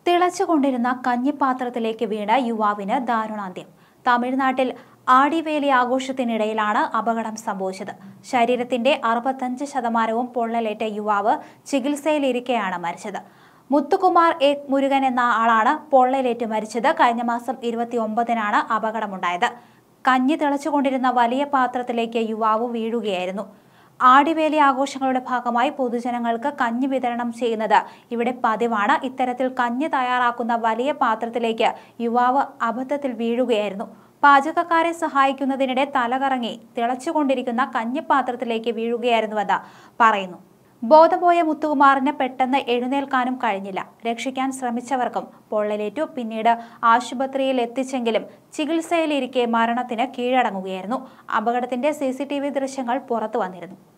തിളച്ചുകൊണ്ടിരുന്ന കഞ്ഞിപ്പാത്രത്തിലേക്ക് വീണ യുവാവിന് ദാരുണാന്ത്യം തമിഴ്നാട്ടിൽ ആടിവേലി ആഘോഷത്തിനിടയിലാണ് അപകടം സംഭവിച്ചത് ശരീരത്തിന്റെ അറുപത്തഞ്ച് ശതമാനവും പൊള്ളലേറ്റ യുവാവ് ചികിത്സയിലിരിക്കെയാണ് മരിച്ചത് മുത്തുകുമാർ എ മുരുകൻ എന്ന ആളാണ് പൊള്ളലേറ്റ് മരിച്ചത് കഴിഞ്ഞ മാസം ഇരുപത്തി ഒമ്പതിനാണ് അപകടമുണ്ടായത് കഞ്ഞി തിളച്ചുകൊണ്ടിരുന്ന വലിയ പാത്രത്തിലേക്ക് യുവാവ് വീഴുകയായിരുന്നു ആടിവേലി ആഘോഷങ്ങളുടെ ഭാഗമായി പൊതുജനങ്ങൾക്ക് കഞ്ഞി വിതരണം ചെയ്യുന്നത് ഇവിടെ പതിവാണ് ഇത്തരത്തിൽ കഞ്ഞി തയ്യാറാക്കുന്ന വലിയ പാത്രത്തിലേക്ക് യുവാവ് അബദ്ധത്തിൽ വീഴുകയായിരുന്നു പാചകക്കാരെ സഹായിക്കുന്നതിനിടെ തലകറങ്ങി തിളച്ചുകൊണ്ടിരിക്കുന്ന കഞ്ഞിപ്പാത്രത്തിലേക്ക് വീഴുകയായിരുന്നുവെന്ന് പറയുന്നു ബോധപോയ മുത്തുകുമാറിന് പെട്ടെന്ന് എഴുന്നേൽക്കാനും കഴിഞ്ഞില്ല രക്ഷിക്കാൻ ശ്രമിച്ചവർക്കും പൊള്ളലേറ്റു പിന്നീട് ആശുപത്രിയിൽ എത്തിച്ചെങ്കിലും ചികിത്സയിലിരിക്കെ മരണത്തിന് കീഴടങ്ങുകയായിരുന്നു അപകടത്തിന്റെ സി ദൃശ്യങ്ങൾ പുറത്തു വന്നിരുന്നു